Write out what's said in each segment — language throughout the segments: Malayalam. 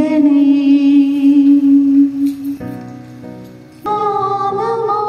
നൽകണേ നാമമോ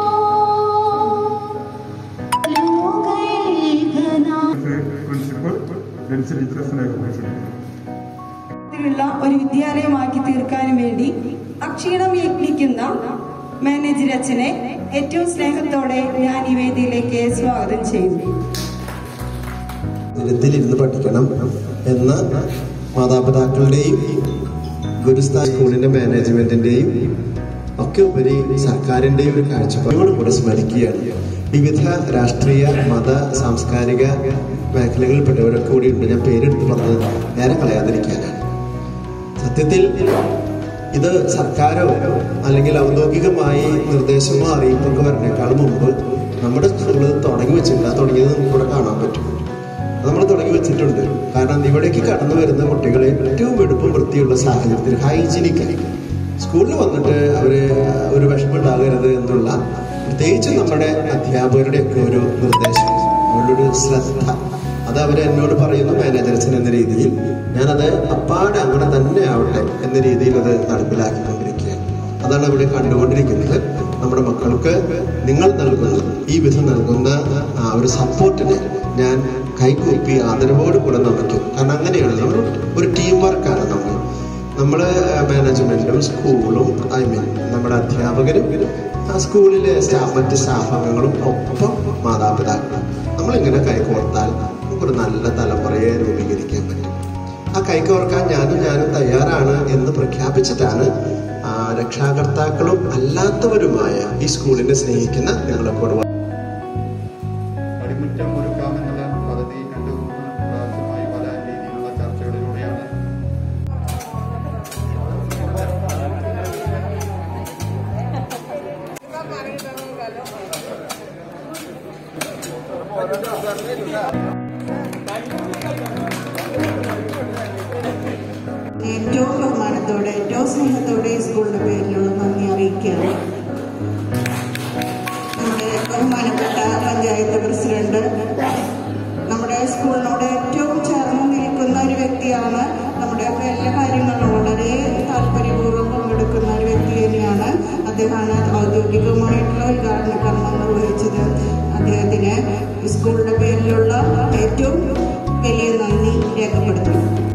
ലോകൈകനാ പ്രിൻസിപ്പൽ ഡെൻസിൽ ഇത്ര സ്നേഹം ത്തിലുള്ള ഒരു വിദ്യാലയമാക്കി തീർക്കാനും വേണ്ടി അക്ഷീണം യത്നിക്കുന്ന മാനേജർ അച്ഛനെ ഏറ്റവും സ്നേഹത്തോടെ ഞാൻ ഈ വേദിയിലേക്ക് സ്വാഗതം ചെയ്യുന്നു നിരത്തിലിരുന്ന് പഠിക്കണം എന്ന മാതാപിതാക്കളുടെയും ഗുരുസ്ഥാന സ്കൂളിന്റെ മാനേജ്മെന്റിന്റെയും ഒക്കെ ഉപരി സർക്കാരിന്റെയും ഒരു കാഴ്ചപ്പാടോട് കൂടെ സ്മരിക്കുകയാണ് വിവിധ രാഷ്ട്രീയ മത സാംസ്കാരിക മേഖലകളിൽപ്പെട്ടവരൊക്കെ കൂടി ഉണ്ട് ഞാൻ പേരെടുത്ത് പറഞ്ഞത് നേരെ കളയാതിരിക്കാനാണ് സത്യത്തിൽ ഇത് സർക്കാരോ അല്ലെങ്കിൽ ഔദ്യോഗികമായി നിർദ്ദേശമോ അറിയിപ്പൊക്കെ വരണേക്കാൾ മുമ്പ് നമ്മുടെ സ്കൂളിൽ തുടങ്ങി വെച്ചിട്ടില്ല തുടങ്ങിയത് നമുക്ക് ഇവിടെ കാണാൻ പറ്റും അത് നമ്മൾ തുടങ്ങി വെച്ചിട്ടുണ്ട് കാരണം ഇവിടേക്ക് കടന്നു വരുന്ന കുട്ടികളെ ഏറ്റവും വെടുപ്പും വൃത്തിയുള്ള സാഹചര്യത്തിൽ ഹൈജീനിക്കായി സ്കൂളിൽ വന്നിട്ട് അവര് ഒരു വിഷമം ഉണ്ടാകരുത് എന്നുള്ള പ്രത്യേകിച്ച് നമ്മുടെ അധ്യാപകരുടെയൊക്കെ ഒരു നിർദ്ദേശം അവരുടെ ഒരു ശ്രദ്ധ അത് അവർ എന്നോട് പറയുന്നു മാനേജർസൻ എന്ന രീതിയിൽ ഞാനത് അപ്പാടെ അങ്ങനെ തന്നെ ആവട്ടെ എന്ന രീതിയിൽ അത് നടപ്പിലാക്കിക്കൊണ്ടിരിക്കുകയാണ് അതാണ് ഇവിടെ കണ്ടുകൊണ്ടിരിക്കുന്നത് നമ്മുടെ മക്കൾക്ക് നിങ്ങൾ നൽകുന്ന ഈ വിധം നൽകുന്ന ആ ഒരു സപ്പോർട്ടിന് ഞാൻ കൈകൂപ്പി ആദരവോട് കൂടെ നമിക്കും കാരണം അങ്ങനെയാണ് നമ്മൾ ഒരു ടീം വർക്കാണ് നമ്മൾ നമ്മൾ മാനേജ്മെന്റും സ്കൂളും ഐ മീൻ നമ്മുടെ അധ്യാപകരും ആ സ്കൂളിലെ സ്റ്റാഫ് മറ്റ് സ്റ്റാഫ് അംഗങ്ങളും ഒപ്പം മാതാപിതാക്കളും നമ്മളിങ്ങനെ കൈകോർത്താൽ നമുക്കൊരു നല്ല തലമുറയെ രൂപീകരിക്കാൻ പറ്റും ആ കൈകോർക്കാൻ ഞാനും ഞാനും തയ്യാറാണ് എന്ന് പ്രഖ്യാപിച്ചിട്ടാണ് ആ, രക്ഷാകർത്താക്കളും അല്ലാത്തവരുമായ ഈ സ്കൂളിനെ സ്നേഹിക്കുന്ന ഞങ്ങളെക്കൂടെ പടിമുറ്റം ഒരുക്കാമെന്നുള്ള പദ്ധതി രണ്ടു മൂന്ന് പ്രാവശ്യമായി പല രീതിയിലുള്ള ചർച്ചകളിലൂടെയാണ് ഏറ്റവും ബഹുമാനത്തോടെ ഏറ്റവും സ്നേഹത്തോടെ ഈ സ്കൂളിന്റെ പേരിലുള്ള നന്ദി അറിയിക്കുകയാണ് നമ്മുടെ ബഹുമാനപ്പെട്ട പഞ്ചായത്ത് പ്രസിഡന്റ് നമ്മുടെ സ്കൂളിനോട് ഏറ്റവും ചേർന്ന് നിൽക്കുന്ന ഒരു വ്യക്തിയാണ് നമ്മുടെ എല്ലാ കാര്യങ്ങളിലും വളരെ താല്പര്യപൂർവ്വം പങ്കെടുക്കുന്ന ഒരു വ്യക്തി തന്നെയാണ് അദ്ദേഹമാണ് ഔദ്യോഗികമായിട്ടുള്ള ഉദ്ഘാടന കർമ്മം നിർവഹിച്ചത് അദ്ദേഹത്തിന് ഈ സ്കൂളിന്റെ പേരിലുള്ള ഏറ്റവും വലിയ നന്ദി രേഖപ്പെടുത്തുന്നു